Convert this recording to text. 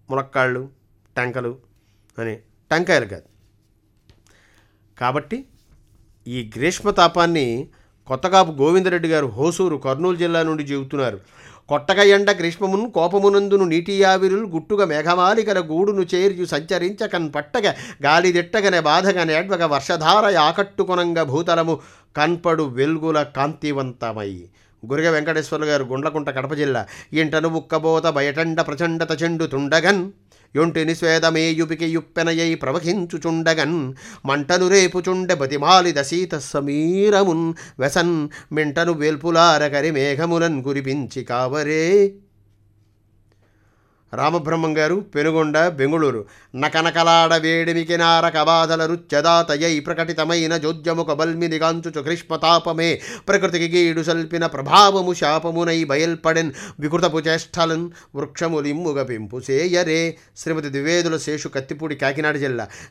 ములక్కాళ్ళు టెంకలు అని టెంకాయలు కాదు కాబట్టి ఈ గ్రీష్మ తాపాన్ని కొత్తకాపు గోవిందరెడ్డి గారు హోసూరు కర్నూలు జిల్లా నుండి చెబుతున్నారు కొట్టక ఎండ గ్రీష్మమును కోపమునందును నీటి ఆవిరులు గుట్టుగా మేఘమాలికల గూడును చేర్చు సంచరించకన్ పట్టగ గాలి దిట్టగనే బాధగ నేడ్వగ వర్షధార ఆకట్టుకొనంగ భూతలము కన్పడు వెల్గుల కాంతివంతమై గురిగ వెంకటేశ్వర్లు గారు గుండ్లకుంట కడప జిల్లా ఇంటను ఉక్కబోత బయటండ ప్రచండత చెండుతుండగన్ యొంటిని స్వేదమేయుపికి యుప్పెనయై ప్రవహించుచుండగన్ మంటను రేపుచుండె బతిమాలిద సీత సమీరమున్ వెసన్ మింటను వేల్పులారకరి మేఘములన్ కురిపించి కావరే రామబ్రహ్మం గారు పెనుగొండ బెంగుళూరు నకనకలాడ వేడిమికి నారక బాధల రుచ్చదాతయై ప్రకటితమైన జోద్యముక బల్మిని గాంచుచు గ్రీష్మతాపమే ప్రకృతికి గీడు సల్పిన ప్రభావము శాపమునై బయల్పడెన్ వికృతపు చేష్టలన్ వృక్షములిమ్ముగ పెంపు సేయరే శ్రీమతి ద్వివేదుల శేషు కత్తిపూడి కాకినాడ జిల్లా